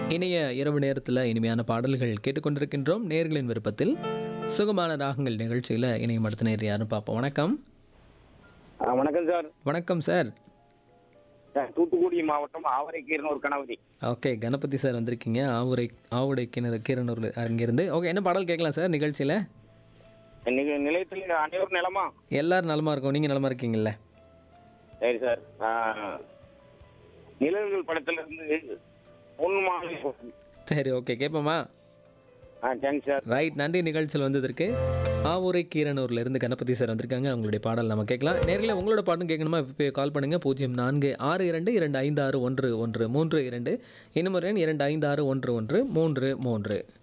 இணைய இரவு நேரத்தில் இனிமையான பாடல்கள் கேட்டுக்கொண்டிருக்கின்றோம் நேர்களின் விருப்பத்தில் சுகமான ராகங்கள் நிகழ்ச்சியில் இணையம் அடுத்த நேர் யாருன்னு பார்ப்போம் வணக்கம் ஆ, வணக்கம் சார் வணக்கம் சார் சார் தூத்துக்குடி மாவட்டம் ஆவரைக்கீரன் ஒரு கணவதி ஓகே கணபதி சார் வந்திருக்கீங்க ஆவுரை ஆவுடை கிணறு கீரனூர் அங்கிருந்து ஓகே என்ன பாடல் கேட்கலாம் சார் நிகழ்ச்சியில் இன்னைக்கு நிலையத்தில் அனைவரும் நிலமா எல்லாரும் நலமா இருக்கோம் நீங்கள் நலமா இருக்கீங்கல்ல சரி சார் ஆ, நிழல்கள் படத்துல இருந்து பொன் மாலை பொன். சரி ஓகே கேட்போமா ஆ தேங்க்ஸ் சார் ரைட் நன்றி நிகழ்ச்சியில் வந்ததற்கு ஆவூரை கீரனூர்ல இருந்து கணபதி சார் வந்திருக்காங்க அவங்களுடைய பாடல் நம்ம கேட்கலாம் நேரில் உங்களோட பாட்டும் கேட்கணுமா இப்போ கால் பண்ணுங்க பூஜ்ஜியம் நான்கு ஆறு இரண்டு இரண்டு ஐந்து ஆறு ஒன்று ஒன்று மூன்று இரண்டு இன்னும் ஒரு எண் இரண்டு ஐந்து ஆறு ஒன்று ஒன்று மூன்று மூன்று